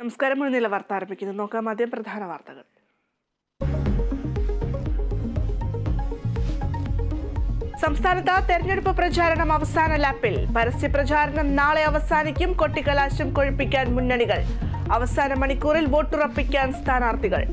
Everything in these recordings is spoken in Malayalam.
നമസ്കാരം മുൻനില വാർത്ത ആരംഭിക്കുന്നു നോക്കാം ആദ്യം പ്രധാന വാർത്തകൾ സംസ്ഥാനത്ത് തെരഞ്ഞെടുപ്പ് പ്രചാരണം അവസാന ലാപ്പിൽ പരസ്യ പ്രചാരണം നാളെ അവസാനിക്കും കൊട്ടിക്കലാശം കൊഴിപ്പിക്കാൻ മുന്നണികൾ അവസാന മണിക്കൂറിൽ വോട്ടുറപ്പിക്കാൻ സ്ഥാനാർത്ഥികൾ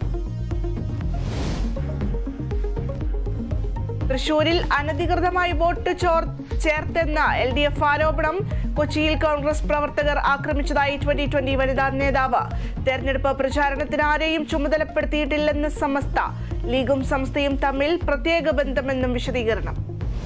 തൃശൂരിൽ അനധികൃതമായി വോട്ട് ചോർ ചേർത്തെന്ന എൽ ഡി എഫ് ആരോപണം കൊച്ചിയിൽ കോൺഗ്രസ് പ്രവർത്തകർ ആക്രമിച്ചതായി ട്വന്റി ട്വന്റി വനിതാ നേതാവ് തെരഞ്ഞെടുപ്പ് പ്രചാരണത്തിന് ആരെയും ചുമതലപ്പെടുത്തിയിട്ടില്ലെന്ന് സമസ്ത ലീഗും സംസ്ഥയും തമ്മിൽ പ്രത്യേക ബന്ധമെന്നും വിശദീകരണം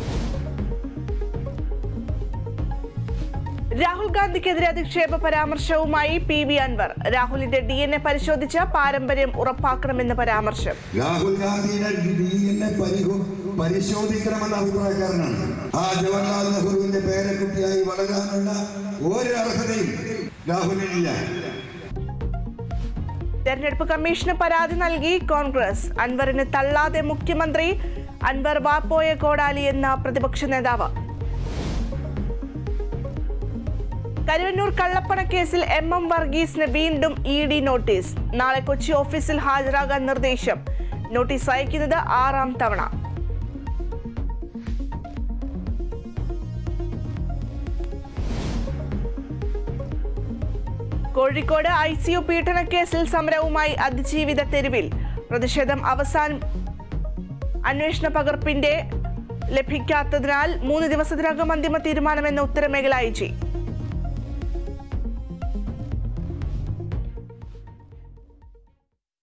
രാഹുൽ ഗാന്ധിക്കെതിരെ അധിക്ഷേപ പരാമർശവുമായി പി വി അൻവർ രാഹുലിന്റെ ഡി എൻ എ പരിശോധിച്ച് പാരമ്പര്യം ഉറപ്പാക്കണമെന്ന് പരാമർശം രാഹുൽ ഗാന്ധിയുടെ ഡി എൻ എ പരിശോധിക്കണമെന്ന അഭിപ്രായക്കാരനാണ് ആ ജവഹർലാൽ നെഹ്റുവിന്റെ പേരക്കുട്ടിയായി വളരാനുള്ള ഒരു അർഹതയും രാഹുലിനില്ല തെരഞ്ഞെടുപ്പ് കമ്മീഷന് പരാതി നൽകി കോൺഗ്രസ് അൻവറിന് തള്ളാതെ മുഖ്യമന്ത്രി അൻവർ വാപ്പോയ കോടാലി എന്ന പ്രതിപക്ഷ നേതാവ് കരുവന്നൂർ കള്ളപ്പണക്കേസിൽ എം എം വർഗീസിന് വീണ്ടും ഇ ഡി നോട്ടീസ് നാളെ കൊച്ചി ഓഫീസിൽ ഹാജരാകാൻ നിർദ്ദേശം നോട്ടീസ് അയക്കുന്നത് ആറാം തവണ കോഴിക്കോട് ഐ സി യു പീഡനക്കേസിൽ സമരവുമായി അതിജീവിത തെരുവിൽ പ്രതിഷേധം അവസാനം അന്വേഷണ പകർപ്പിന്റെ ലഭിക്കാത്തതിനാൽ മൂന്ന് ദിവസത്തിനകം അന്തിമ തീരുമാനമെന്ന് ഉത്തരമേഖല ഐ ജി